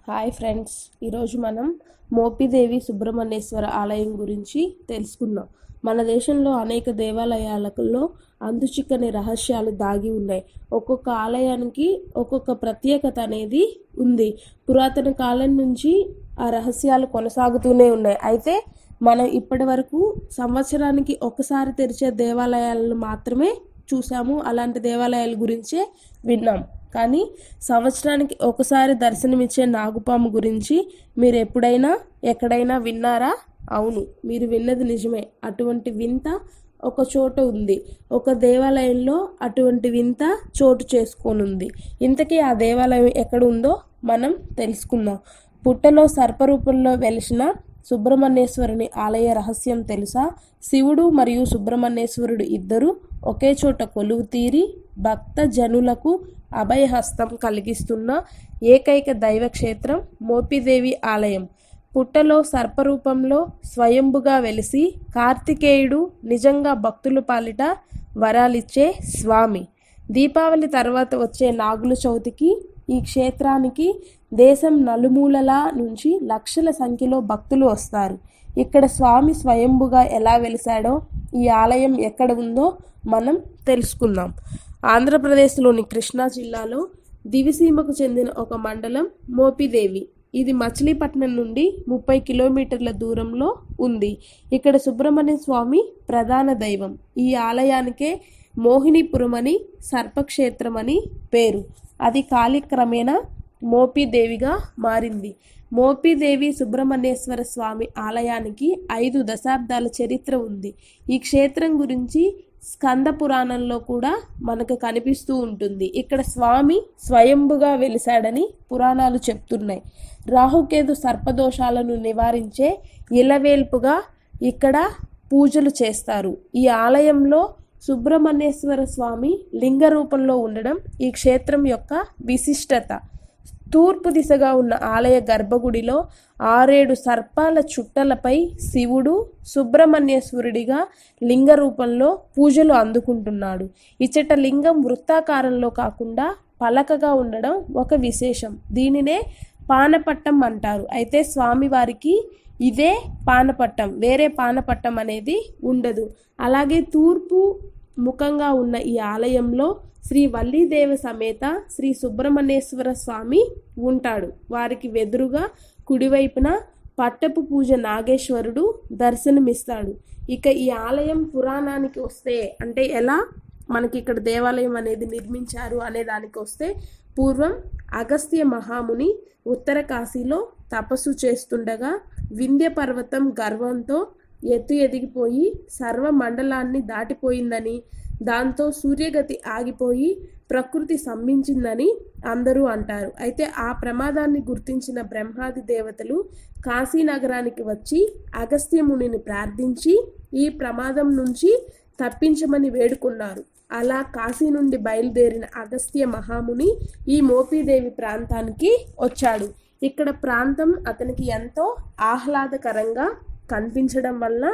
hi friends ఈరోజు మనం మోపిదేవి సుబ్రహ్మణ్యేశ్వర ఆలయం గురించి తెలుసుకుందాం మన దేశంలో అనేక దేవాలయాలలో అంతుచిక్కని రహస్యాలు దాగి ఉన్నాయి ఒక్కొక్క ఆలయానికి ఒక్కొక్క ప్రత్యేకత అనేది ఉంది పురాతన కాలం నుంచి ఆ రహస్యాలు కొనసాగుతూనే ఉన్నాయి అయితే మనం ఇప్పటి వరకు సంవత్సరానికి ఒకసారి తెరిచే దేవాలయాలను మాత్రమే చూసాము అలాంటి దేవాలయాల గురించే విన్నాం కానీ సంవత్సరానికి ఒకసారి దర్శనమిచ్చే నాగుపాము గురించి మీరు ఎప్పుడైనా ఎక్కడైనా విన్నారా అవును మీరు విన్నది నిజమే అటువంటి వింత ఒక చోట ఉంది ఒక దేవాలయంలో అటువంటి వింత చోటు చేసుకొనుంది ఇంతకీ ఆ దేవాలయం ఎక్కడ ఉందో మనం తెలుసుకుందాం పుట్టలో సర్పరూపంలో వెలిసిన సుబ్రహ్మణ్యేశ్వరుని ఆలయ రహస్యం తెలుసా శివుడు మరియు సుబ్రహ్మణ్యేశ్వరుడు ఇద్దరు ఒకే చోట కొలువు తీరి భక్త జనులకు అభయహస్తం కలిగిస్తున్న ఏకైక దైవక్షేత్రం మోపిదేవి ఆలయం పుట్టలో సర్పరూపంలో స్వయంభుగా వెలిసి కార్తికేయుడు నిజంగా భక్తుల పాలిట వరాలిచ్చే స్వామి దీపావళి తర్వాత వచ్చే నాగుల చవితికి ఈ క్షేత్రానికి దేశం నలుమూలల నుంచి లక్షల సంఖ్యలో భక్తులు వస్తారు ఇక్కడ స్వామి స్వయంభుగా ఎలా వెలిశాడో ఈ ఆలయం ఎక్కడ ఉందో మనం తెలుసుకుందాం ఆంధ్రప్రదేశ్లోని కృష్ణా జిల్లాలో దివిసీమకు చెందిన ఒక మండలం మోపిదేవి ఇది మచిలీపట్నం నుండి ముప్పై కిలోమీటర్ల దూరంలో ఉంది ఇక్కడ సుబ్రహ్మణ్య స్వామి ప్రధాన దైవం ఈ ఆలయానికే మోహినిపురం అని సర్పక్షేత్రం అని పేరు అది కాలక్రమేణా మోపిదేవిగా మారింది మోపిదేవి సుబ్రహ్మణ్యేశ్వర స్వామి ఆలయానికి ఐదు దశాబ్దాల చరిత్ర ఉంది ఈ క్షేత్రం గురించి స్కంద పురాణంలో కూడా మనకు కనిపిస్తూ ఉంటుంది ఇక్కడ స్వామి స్వయంభుగా వెలిశాడని పురాణాలు చెప్తున్నాయి రాహుకేతు సర్పదోషాలను నివారించే ఇలవేల్పుగా ఇక్కడ పూజలు చేస్తారు ఈ ఆలయంలో సుబ్రహ్మణ్యేశ్వర స్వామి లింగ రూపంలో ఉండడం ఈ క్షేత్రం యొక్క విశిష్టత తూర్పు దిశగా ఉన్న ఆలయ గర్భగుడిలో ఆరేడు సర్పాల చుట్టలపై శివుడు సుబ్రహ్మణ్యేశ్వరుడిగా లింగ రూపంలో పూజలు అందుకుంటున్నాడు ఇచ్చట లింగం వృత్తాకారంలో కాకుండా పలకగా ఉండడం ఒక విశేషం దీనినే పానపట్టం అంటారు అయితే స్వామివారికి ఇదే పానపట్టం వేరే పానపట్టం అనేది ఉండదు అలాగే తూర్పు ముఖంగా ఉన్న ఈ ఆలయంలో శ్రీ వల్లీదేవ సమేత శ్రీ సుబ్రహ్మణ్యేశ్వర స్వామి ఉంటాడు వారికి వెదురుగా కుడివైపున పట్టపు పూజ నాగేశ్వరుడు దర్శనమిస్తాడు ఇక ఈ ఆలయం పురాణానికి వస్తే అంటే ఎలా మనకి ఇక్కడ దేవాలయం అనేది నిర్మించారు అనే దానికి వస్తే పూర్వం అగస్త్య మహాముని ఉత్తర కాశీలో తపస్సు చేస్తుండగా వింధ్య పర్వతం గర్వంతో ఎత్తు ఎదిగిపోయి సర్వ మండలాన్ని దాటిపోయిందని దాంతో సూర్యగతి ఆగిపోయి ప్రకృతి సంభించిందని అందరూ అంటారు అయితే ఆ ప్రమాదాన్ని గుర్తించిన బ్రహ్మాది దేవతలు కాశీనగరానికి వచ్చి అగస్త్యమునిని ప్రార్థించి ఈ ప్రమాదం నుంచి తప్పించమని వేడుకున్నారు అలా కాశీ నుండి బయలుదేరిన అగస్త్య మహాముని ఈ మోపీదేవి ప్రాంతానికి వచ్చాడు ఇక్కడ ప్రాంతం అతనికి ఎంతో ఆహ్లాదకరంగా కనిపించడం వల్ల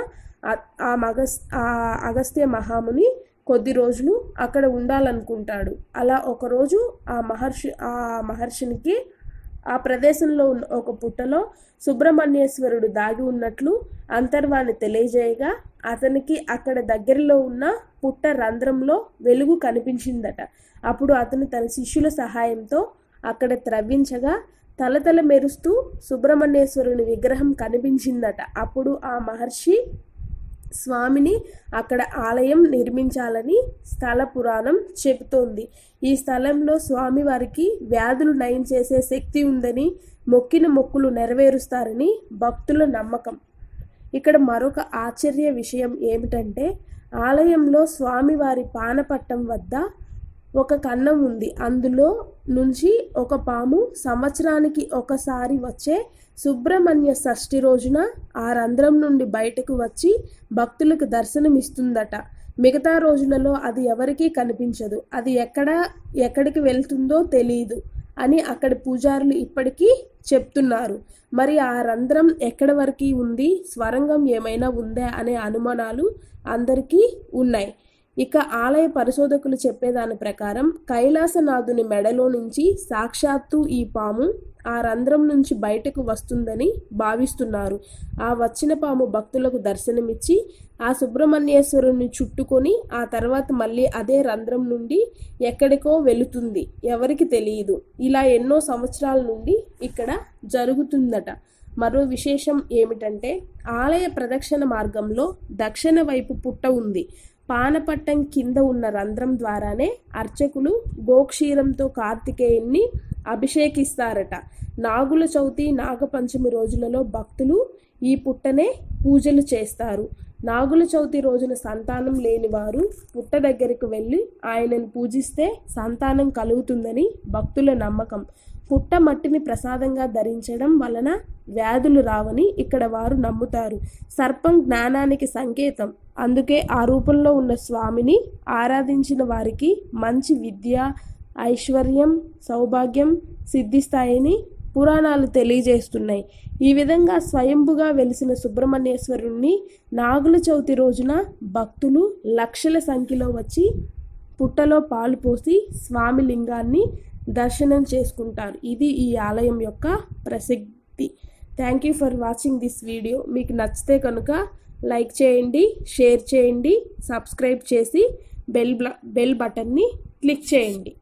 ఆ మగస్ ఆ అగస్త్య మహాముని కొద్ది రోజులు అక్కడ ఉండాలనుకుంటాడు అలా ఒకరోజు ఆ మహర్షి ఆ మహర్షినికి ఆ ప్రదేశంలో ఉన్న ఒక పుట్టలో సుబ్రహ్మణ్యేశ్వరుడు దాగి ఉన్నట్లు అంతర్వాణి తెలియజేయగా అతనికి అక్కడ దగ్గరలో ఉన్న పుట్ట రంధ్రంలో వెలుగు కనిపించిందట అప్పుడు అతను తన శిష్యుల సహాయంతో అక్కడ త్రవ్వించగా తలతల మెరుస్తూ సుబ్రహ్మణ్యేశ్వరుని విగ్రహం కనిపించిందట అప్పుడు ఆ మహర్షి స్వామిని అక్కడ ఆలయం నిర్మించాలని స్థల పురాణం చెబుతోంది ఈ స్థలంలో స్వామివారికి వ్యాధులు నయం చేసే శక్తి ఉందని మొక్కిన మొక్కులు నెరవేరుస్తారని భక్తుల నమ్మకం ఇక్కడ మరొక ఆశ్చర్య విషయం ఏమిటంటే ఆలయంలో స్వామివారి పానపట్టం వద్ద ఒక కన్నం ఉంది అందులో నుంచి ఒక పాము సంవత్సరానికి ఒకసారి వచ్చే సుబ్రహ్మణ్య షష్ఠి రోజున ఆ రంధ్రం నుండి బయటకు వచ్చి భక్తులకు దర్శనమిస్తుందట మిగతా రోజులలో అది ఎవరికీ కనిపించదు అది ఎక్కడ ఎక్కడికి వెళ్తుందో తెలియదు అని అక్కడి పూజారులు ఇప్పటికీ చెప్తున్నారు మరి ఆ రంధ్రం ఎక్కడి వరకు ఉంది స్వరంగం ఏమైనా ఉందా అనే అనుమానాలు అందరికీ ఉన్నాయి ఇక ఆలయ పరిశోధకులు చెప్పేదాని ప్రకారం కైలాసనాథుని మెడలో నుంచి సాక్షాత్తు ఈ పాము ఆ రంధ్రం నుంచి బయటకు వస్తుందని భావిస్తున్నారు ఆ వచ్చిన పాము భక్తులకు దర్శనమిచ్చి ఆ సుబ్రహ్మణ్యేశ్వరుని చుట్టుకొని ఆ తర్వాత మళ్ళీ అదే రంధ్రం నుండి ఎక్కడికో వెళుతుంది ఎవరికి తెలియదు ఇలా ఎన్నో సంవత్సరాల నుండి ఇక్కడ జరుగుతుందట మరో విశేషం ఏమిటంటే ఆలయ ప్రదక్షిణ మార్గంలో దక్షిణ వైపు పుట్ట ఉంది పానపట్టం కింద ఉన్న రంధ్రం ద్వారానే అర్చకులు గోక్షీరంతో కార్తికేయుణ్ణి అభిషేకిస్తారట నాగుల చవితి నాగపంచమి రోజులలో భక్తులు ఈ పుట్టనే పూజలు చేస్తారు నాగుల చవితి రోజున సంతానం లేని వారు పుట్ట దగ్గరికి వెళ్ళి ఆయనను పూజిస్తే సంతానం కలుగుతుందని భక్తుల నమ్మకం పుట్ట మట్టిని ప్రసాదంగా ధరించడం వలన వ్యాధులు రావని ఇక్కడ వారు నమ్ముతారు సర్పం జ్ఞానానికి సంకేతం అందుకే ఆ రూపంలో ఉన్న స్వామిని ఆరాధించిన వారికి మంచి విద్య ఐశ్వర్యం సౌభాగ్యం సిద్ధిస్తాయని పురాణాలు తెలియజేస్తున్నాయి ఈ విధంగా స్వయంభుగా వెలిసిన సుబ్రహ్మణ్యేశ్వరుణ్ణి నాగుల చవితి రోజున భక్తులు లక్షల సంఖ్యలో వచ్చి పుట్టలో పాలు పోసి స్వామి లింగాన్ని దర్శనం చేసుకుంటారు ఇది ఈ ఆలయం యొక్క ప్రసిద్ధి thank you for watching this video మీకు నచ్చితే కనుక లైక్ చేయండి షేర్ చేయండి సబ్స్క్రైబ్ చేసి బెల్ బెల్ బటన్ని క్లిక్ చేయండి